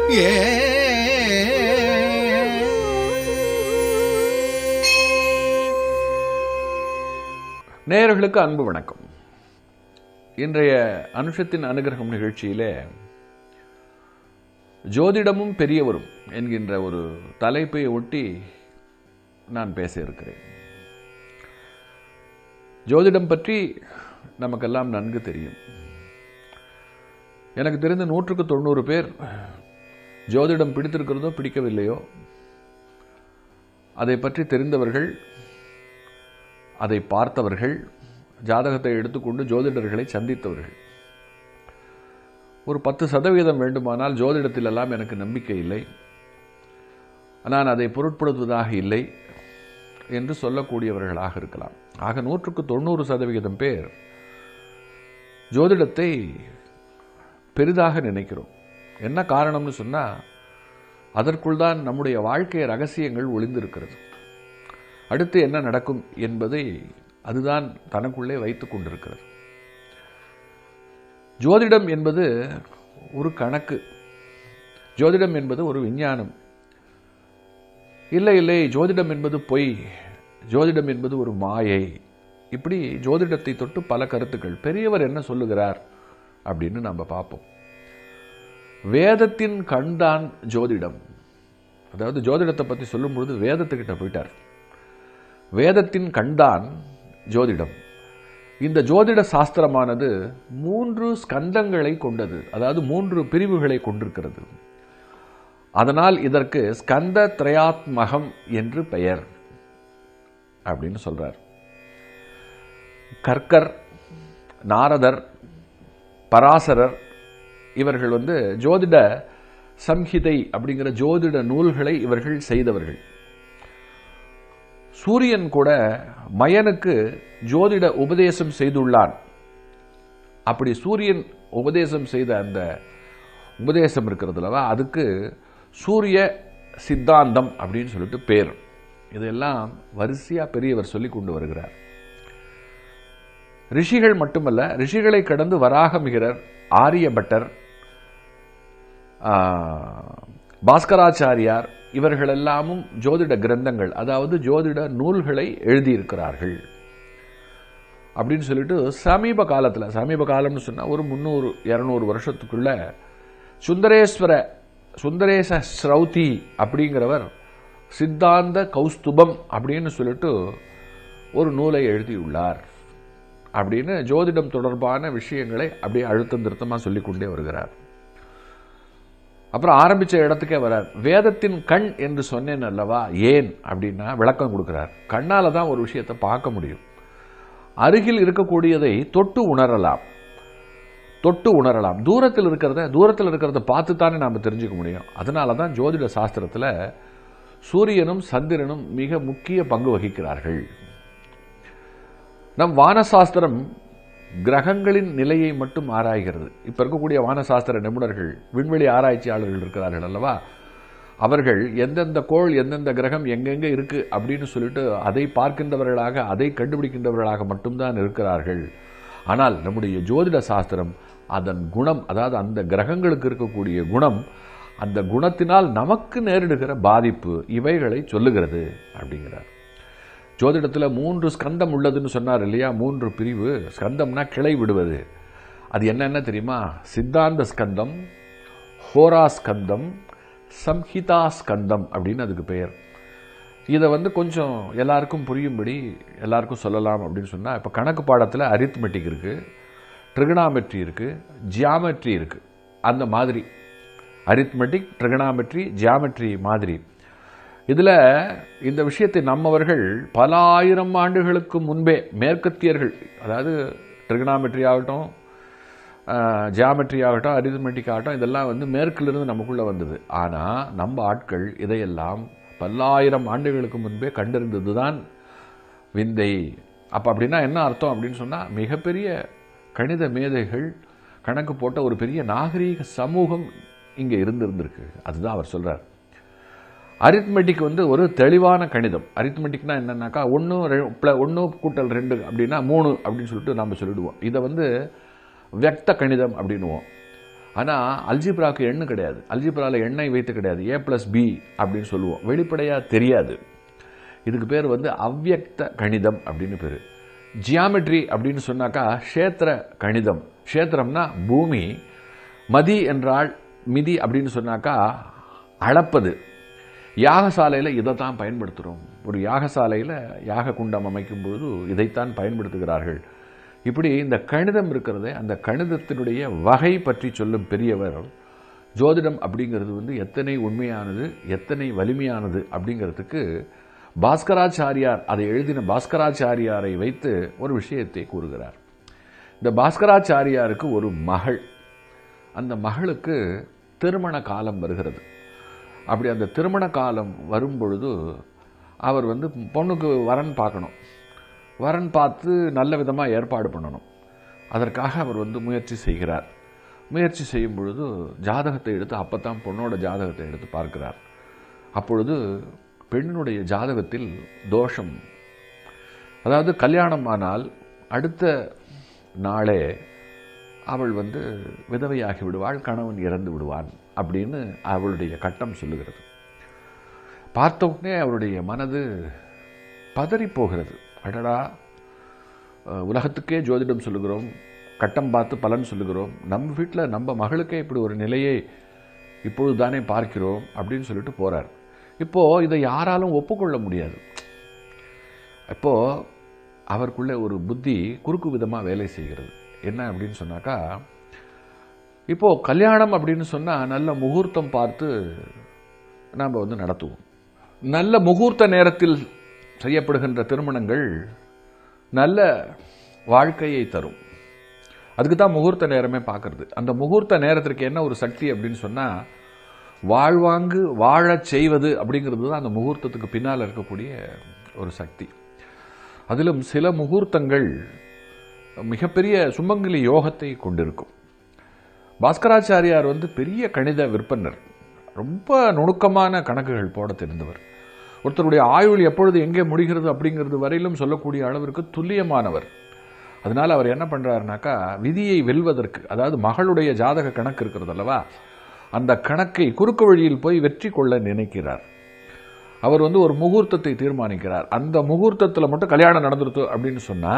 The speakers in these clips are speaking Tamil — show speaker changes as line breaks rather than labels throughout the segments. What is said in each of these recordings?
நேயர்களுக்கு அன்பு வணக்கம் இன்றைய அனுஷத்தின் அனுகிரகம் நிகழ்ச்சியிலே ஜோதிடமும் பெரியவரும் என்கின்ற ஒரு தலைப்பை ஒட்டி நான் பேச இருக்கிறேன் ஜோதிடம் பற்றி நமக்கெல்லாம் நன்கு தெரியும் எனக்கு தெரிந்த நூற்றுக்கு தொண்ணூறு பேர் ஜோதிடம் பிடித்திருக்கிறதோ பிடிக்கவில்லையோ அதை பற்றி தெரிந்தவர்கள் அதை பார்த்தவர்கள் ஜாதகத்தை எடுத்துக்கொண்டு ஜோதிடர்களை சந்தித்தவர்கள் ஒரு பத்து சதவீதம் வேண்டுமானால் ஜோதிடத்திலெல்லாம் எனக்கு நம்பிக்கை இல்லை நான் அதை பொருட்படுத்துவதாக இல்லை என்று சொல்லக்கூடியவர்களாக இருக்கலாம் ஆக நூற்றுக்கு தொண்ணூறு சதவிகிதம் பேர் ஜோதிடத்தை பெரிதாக நினைக்கிறோம் என்ன காரணம்னு சொன்னால் அதற்குள் தான் நம்முடைய வாழ்க்கை ரகசியங்கள் ஒளிந்திருக்கிறது அடுத்து என்ன நடக்கும் என்பதை அதுதான் தனக்குள்ளே வைத்துக் கொண்டிருக்கிறது ஜோதிடம் என்பது ஒரு கணக்கு ஜோதிடம் என்பது ஒரு விஞ்ஞானம் இல்லை இல்லை ஜோதிடம் என்பது பொய் ஜோதிடம் என்பது ஒரு மாயை இப்படி ஜோதிடத்தை தொட்டு பல கருத்துக்கள் பெரியவர் என்ன சொல்லுகிறார் அப்படின்னு நம்ம பார்ப்போம் வேதத்தின் கண்தான் ஜோதிடம் அதாவது ஜோதிடத்தை பற்றி சொல்லும் பொழுது வேதத்துக்கிட்ட போயிட்டார் வேதத்தின் கண்தான் ஜோதிடம் இந்த ஜோதிட சாஸ்திரமானது மூன்று ஸ்கந்தங்களை கொண்டது அதாவது மூன்று பிரிவுகளை கொண்டிருக்கிறது அதனால் இதற்கு ஸ்கந்த திரையாத்மகம் என்று பெயர் அப்படின்னு சொல்றார் கர்க்கர் நாரதர் பராசரர் இவர்கள் வந்து ஜோதிட சம்ஹிதை அப்படிங்கிற ஜோதிட நூல்களை இவர்கள் செய்தவர்கள் சூரியன் கூட மயனுக்கு ஜோதிட உபதேசம் செய்துள்ளான் அப்படி சூரியன் உபதேசம் செய்த அந்த உபதேசம் இருக்கிறதுலவா அதுக்கு சூரிய சித்தாந்தம் அப்படின்னு சொல்லிட்டு பேர் இதெல்லாம் வரிசையா பெரியவர் சொல்லி கொண்டு வருகிறார் ரிஷிகள் மட்டுமல்ல ரிஷிகளை கடந்து வராகமிகரர் ஆரியபட்டர் பாஸ்கராச்சாரியார் இவர்களெல்லாமும் ஜோதிட கிரந்தங்கள் அதாவது ஜோதிட நூல்களை எழுதியிருக்கிறார்கள் அப்படின்னு சொல்லிட்டு சமீப காலத்தில் சமீப காலம்னு சொன்னால் ஒரு முந்நூறு இரநூறு வருஷத்துக்குள்ள சுந்தரேஸ்வர சுந்தரேச ஸ்ரௌதி அப்படிங்கிறவர் சித்தாந்த கௌஸ்துபம் அப்படின்னு சொல்லிட்டு ஒரு நூலை எழுதியுள்ளார் அப்படின்னு ஜோதிடம் தொடர்பான விஷயங்களை அப்படியே அழுத்தம் திருத்தமாக சொல்லிக்கொண்டே வருகிறார் அப்புறம் ஆரம்பிச்ச இடத்துக்கே வரார் வேதத்தின் கண் என்று சொன்னேன் அல்லவா ஏன் அப்படின்னா விளக்கம் கொடுக்கிறார் கண்ணால தான் ஒரு விஷயத்தை பார்க்க முடியும் அருகில் இருக்கக்கூடியதை தொட்டு உணரலாம் தொட்டு உணரலாம் தூரத்தில் இருக்கிறத தூரத்தில் இருக்கிறத பார்த்து தானே நாம் தெரிஞ்சுக்க முடியும் அதனால தான் ஜோதிட சாஸ்திரத்தில் சூரியனும் சந்திரனும் மிக முக்கிய பங்கு வகிக்கிறார்கள் நம் வானசாஸ்திரம் கிரகங்களின் நிலையை மட்டும் ஆராய்கிறது இப்ப இருக்கக்கூடிய வானசாஸ்திர நிபுணர்கள் விண்வெளி ஆராய்ச்சியாளர்கள் இருக்கிறார்கள் அல்லவா அவர்கள் எந்தெந்த கோள் எந்தெந்த கிரகம் எங்கெங்க இருக்கு அப்படின்னு சொல்லிட்டு அதை பார்க்கின்றவர்களாக அதை கண்டுபிடிக்கின்றவர்களாக மட்டும்தான் இருக்கிறார்கள் ஆனால் நம்முடைய ஜோதிட சாஸ்திரம் அதன் குணம் அதாவது அந்த கிரகங்களுக்கு இருக்கக்கூடிய குணம் அந்த குணத்தினால் நமக்கு நேரிடுகிற பாதிப்பு இவைகளை சொல்லுகிறது அப்படிங்கிறார் ஜோதிடத்தில் மூன்று ஸ்கந்தம் உள்ளதுன்னு சொன்னார் இல்லையா மூன்று பிரிவு ஸ்கந்தம்னா கிளை விடுவது அது என்னென்ன தெரியுமா சித்தாந்த ஸ்கந்தம் ஹோரா ஸ்கந்தம் சம்ஹிதா ஸ்கந்தம் அப்படின்னு அதுக்கு பெயர் இதை வந்து கொஞ்சம் எல்லாருக்கும் புரியும்படி எல்லாருக்கும் சொல்லலாம் அப்படின்னு சொன்னால் இப்போ கணக்கு பாடத்தில் அரித்மெட்டிக் இருக்குது ட்ரிகனாமெட்ரி இருக்குது ஜியாமெட்ரி இருக்குது அந்த மாதிரி அரித்மெட்டிக் ட்ரிகனாமெட்ரி ஜியாமெட்ரி மாதிரி இதில் இந்த விஷயத்தை நம்மவர்கள் பல ஆயிரம் ஆண்டுகளுக்கு முன்பே மேற்கத்தியர்கள் அதாவது ட்ரிகனாமெட்ரி ஆகட்டும் ஜியாமெட்ரி ஆகட்டும் அரித்மெட்டிக் ஆகட்டும் இதெல்லாம் வந்து மேற்கிலிருந்து நமக்குள்ளே வந்தது ஆனால் நம்ம ஆட்கள் இதையெல்லாம் பல்லாயிரம் ஆண்டுகளுக்கு முன்பே கண்டறிந்தது தான் விந்தை அப்போ அப்படின்னா என்ன அர்த்தம் அப்படின்னு சொன்னால் மிகப்பெரிய கணித மேதைகள் கணக்கு போட்ட ஒரு பெரிய நாகரீக சமூகம் இங்கே இருந்திருந்திருக்கு அதுதான் அவர் சொல்கிறார் அரித்மெட்டிக் வந்து ஒரு தெளிவான கணிதம் அரித்மெட்டிக்னா என்னன்னாக்கா ஒன்று ப்ள ஒன்று கூட்டல் ரெண்டு அப்படின்னா மூணு அப்படின்னு சொல்லிட்டு நம்ம சொல்லிடுவோம் இதை வந்து வியக்த கணிதம் அப்படின்னுவோம் ஆனால் அல்ஜிப்ராக்கு எண்ணு கிடையாது அல்ஜிப்ராவில் எண்ணெய் வைத்து கிடையாது ஏ ப்ளஸ் பி அப்படின்னு சொல்லுவோம் வெளிப்படையாக தெரியாது இதுக்கு பேர் வந்து அவ்யக்த கணிதம் அப்படின்னு பேர் ஜியாமெட்ரி அப்படின்னு சொன்னாக்கா க்ஷேத்திர கணிதம் க்ஷேத்திரம்னா பூமி மதி என்றால் மிதி அப்படின்னு சொன்னாக்கா அளப்பது யாகசாலையில் இதை தான் பயன்படுத்துகிறோம் ஒரு யாகசாலையில் யாக குண்டம் அமைக்கும் பொழுது இதைத்தான் பயன்படுத்துகிறார்கள் இப்படி இந்த கணிதம் இருக்கிறதே அந்த கணிதத்தினுடைய வகை பற்றி சொல்லும் பெரியவர் ஜோதிடம் அப்படிங்கிறது வந்து எத்தனை உண்மையானது எத்தனை வலிமையானது அப்படிங்கிறதுக்கு பாஸ்கராச்சாரியார் அதை எழுதின பாஸ்கராச்சாரியாரை வைத்து ஒரு விஷயத்தை கூறுகிறார் இந்த பாஸ்கராச்சாரியாருக்கு ஒரு மகள் அந்த மகளுக்கு திருமண காலம் வருகிறது அப்படி அந்த திருமண காலம் வரும் பொழுது அவர் வந்து பொண்ணுக்கு வரன் பார்க்கணும் வரன் பார்த்து நல்ல விதமாக ஏற்பாடு பண்ணணும் அதற்காக அவர் வந்து முயற்சி செய்கிறார் முயற்சி செய்யும் பொழுது ஜாதகத்தை எடுத்து அப்போ தான் பொண்ணோட ஜாதகத்தை எடுத்து பார்க்கிறார் அப்பொழுது பெண்ணுடைய ஜாதகத்தில் தோஷம் அதாவது கல்யாணம் ஆனால் அடுத்த நாளே அவள் வந்து விதவையாகி விடுவாள் கணவன் இறந்து விடுவான் அப்படின்னு அவளுடைய கட்டம் சொல்லுகிறது பார்த்த உடனே அவருடைய மனது பதறி போகிறது அடடா உலகத்துக்கே ஜோதிடம் சொல்லுகிறோம் கட்டம் பார்த்து பலன் சொல்லுகிறோம் நம்ம வீட்டில் நம்ம மகளுக்கே இப்படி ஒரு நிலையை இப்பொழுது தானே பார்க்கிறோம் அப்படின்னு சொல்லிட்டு போகிறார் இப்போது இதை யாராலும் ஒப்புக்கொள்ள முடியாது இப்போது அவருக்குள்ளே ஒரு புத்தி குறுக்கு விதமாக வேலை செய்கிறது என்ன அப்படின்னு சொன்னாக்கா இப்போது கல்யாணம் அப்படின்னு சொன்னால் நல்ல முகூர்த்தம் பார்த்து நாம் வந்து நடத்துவோம் நல்ல முகூர்த்த நேரத்தில் செய்யப்படுகின்ற திருமணங்கள் நல்ல வாழ்க்கையை தரும் அதுக்கு தான் முகூர்த்த நேரமே பார்க்கறது அந்த முகூர்த்த நேரத்திற்கு என்ன ஒரு சக்தி அப்படின்னு சொன்னால் வாழ்வாங்கு வாழச் செய்வது அப்படிங்கிறது தான் அந்த முகூர்த்தத்துக்கு பின்னால் இருக்கக்கூடிய ஒரு சக்தி அதிலும் சில முகூர்த்தங்கள் மிகப்பெரிய சுமங்கலி யோகத்தை கொண்டிருக்கும் பாஸ்கராச்சாரியார் வந்து பெரிய கணித விற்பனர் ரொம்ப நுணுக்கமான கணக்குகள் போட தெரிந்தவர் ஒருத்தருடைய ஆயுள் எப்பொழுது எங்கே முடிகிறது அப்படிங்கிறது வரையிலும் சொல்லக்கூடிய அளவிற்கு துல்லியமானவர் அதனால அவர் என்ன பண்றாருனாக்கா விதியை வெல்வதற்கு அதாவது மகளுடைய ஜாதக கணக்கு இருக்கிறது அல்லவா அந்த கணக்கை குறுக்கு வழியில் போய் வெற்றி கொள்ள நினைக்கிறார் அவர் வந்து ஒரு முகூர்த்தத்தை தீர்மானிக்கிறார் அந்த முகூர்த்தத்தில் மட்டும் கல்யாணம் நடந்துருத்து அப்படின்னு சொன்னா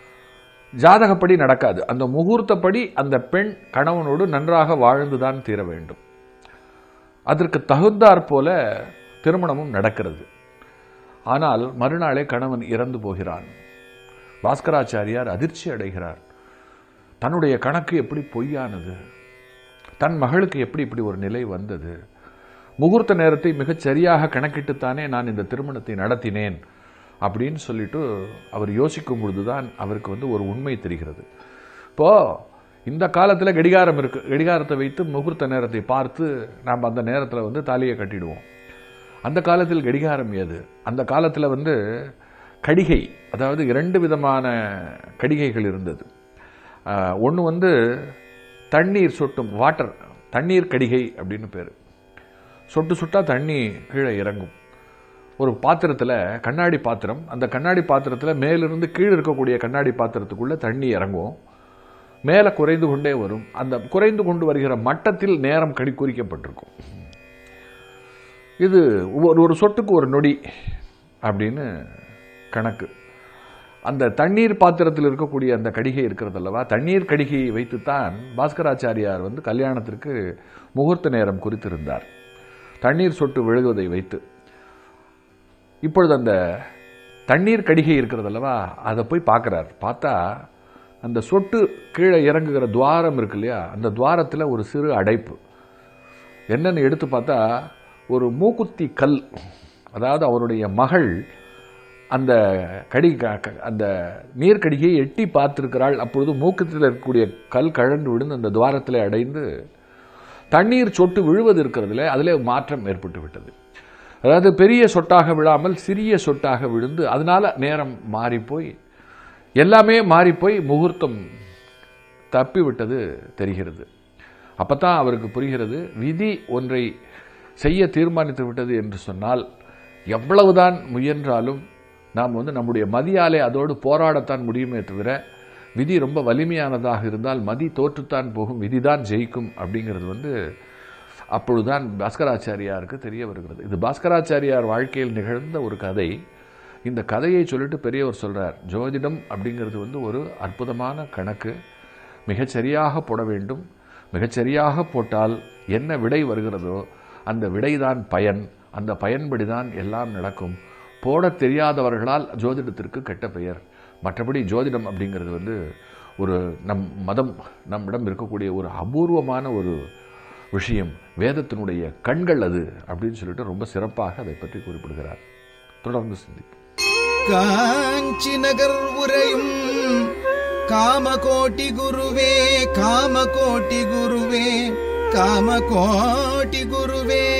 ஜாதகப்படி நடக்காது அந்த முகூர்த்தப்படி அந்த பெண் கணவனோடு நன்றாக வாழ்ந்துதான் தீர வேண்டும் அதற்கு தகுந்தாற் போல திருமணமும் நடக்கிறது ஆனால் மறுநாளே கணவன் இறந்து போகிறான் பாஸ்கராச்சாரியார் அதிர்ச்சி அடைகிறார் தன்னுடைய கணக்கு எப்படி பொய்யானது தன் மகளுக்கு எப்படி இப்படி ஒரு நிலை வந்தது முகூர்த்த நேரத்தை மிகச் சரியாக கணக்கிட்டுத்தானே நான் இந்த திருமணத்தை நடத்தினேன் அப்படின்னு சொல்லிட்டு அவர் யோசிக்கும் பொழுதுதான் அவருக்கு வந்து ஒரு உண்மை தெரிகிறது இப்போ இந்த காலத்தில் கடிகாரம் இருக்கு கடிகாரத்தை வைத்து முகூர்த்த நேரத்தை பார்த்து நாம் அந்த நேரத்தில் வந்து தாலியை கட்டிடுவோம் அந்த காலத்தில் கடிகாரம் ஏது அந்த காலத்தில் வந்து கடிகை அதாவது இரண்டு விதமான கடிகைகள் இருந்தது ஒன்று வந்து தண்ணீர் சொட்டும் வாட்டர் தண்ணீர் கடிகை அப்படின்னு பேர் சொட்டு சொட்டா தண்ணி கீழே இறங்கும் ஒரு பாத்திரத்தில் கண்ணாடி பாத்திரம் அந்த கண்ணாடி பாத்திரத்தில் மேலிருந்து கீழே இருக்கக்கூடிய கண்ணாடி பாத்திரத்துக்குள்ளே தண்ணி இறங்கும் மேலே குறைந்து கொண்டே வரும் அந்த குறைந்து கொண்டு வருகிற மட்டத்தில் நேரம் கடி குறிக்கப்பட்டிருக்கும் இது ஒரு ஒரு சொட்டுக்கு ஒரு நொடி அப்படின்னு கணக்கு அந்த தண்ணீர் பாத்திரத்தில் இருக்கக்கூடிய அந்த கடிகை இருக்கிறது அல்லவா தண்ணீர் கடிகையை வைத்துத்தான் பாஸ்கராச்சாரியார் வந்து கல்யாணத்திற்கு முகூர்த்த நேரம் குறித்திருந்தார் தண்ணீர் சொட்டு விழுகுவதை வைத்து இப்பொழுது அந்த தண்ணீர் கடிகை இருக்கிறது அல்லவா அதை போய் பார்க்குறார் பார்த்தா அந்த சொட்டு கீழே இறங்குகிற துவாரம் இருக்கு இல்லையா அந்த துவாரத்தில் ஒரு சிறு அடைப்பு என்னன்னு எடுத்து பார்த்தா ஒரு மூக்குத்தி கல் அதாவது அவருடைய மகள் அந்த கடி அந்த நீர்க்கடிகையை எட்டி பார்த்திருக்கிறாள் அப்பொழுது மூக்கத்தில் இருக்கக்கூடிய கல் கழண்டு விழுந்து அந்த துவாரத்தில் அடைந்து தண்ணீர் சொட்டு விழுவது இருக்கிறதுல அதிலே மாற்றம் ஏற்பட்டு விட்டது அதாவது பெரிய சொட்டாக விழாமல் சிறிய சொட்டாக விழுந்து அதனால நேரம் மாறிப்போய் எல்லாமே மாறிப்போய் முகூர்த்தம் தப்பி விட்டது தெரிகிறது அப்பதான் அவருக்கு புரிகிறது விதி ஒன்றை செய்ய தீர்மானித்து விட்டது என்று சொன்னால் எவ்வளவுதான் முயன்றாலும் நாம் வந்து நம்முடைய மதியாலே அதோடு போராடத்தான் முடியுமே தவிர விதி ரொம்ப வலிமையானதாக இருந்தால் மதி தோற்றுத்தான் போகும் விதிதான் ஜெயிக்கும் அப்படிங்கிறது வந்து அப்பொழுதுதான் பாஸ்கராச்சாரியாருக்கு தெரிய வருகிறது இது பாஸ்கராச்சாரியார் வாழ்க்கையில் நிகழ்ந்த ஒரு கதை இந்த கதையை சொல்லிட்டு பெரியவர் சொல்றார் ஜோதிடம் அப்படிங்கிறது வந்து ஒரு அற்புதமான கணக்கு மிகச்சரியாக போட வேண்டும் மிகச்சரியாக போட்டால் என்ன விடை வருகிறதோ அந்த விடைதான் பயன் அந்த பயன்படிதான் எல்லாம் நடக்கும் போடத் தெரியாதவர்களால் ஜோதிடத்திற்கு கெட்ட பெயர் மற்றபடி ஜோதிடம் அப்படிங்கிறது வந்து ஒரு நம் மதம் நம்மிடம் இருக்கக்கூடிய ஒரு அபூர்வமான ஒரு விஷயம் வேதத்தினுடைய கண்கள் அது அப்படின்னு சொல்லிட்டு ரொம்ப சிறப்பாக அதை பற்றி குறிப்பிடுகிறார் தொடர்ந்து சிந்திப்போம்
காஞ்சி நகர் உரையும் காமகோட்டி குருவே காமகோட்டி குருவே காமகோட்டி குருவே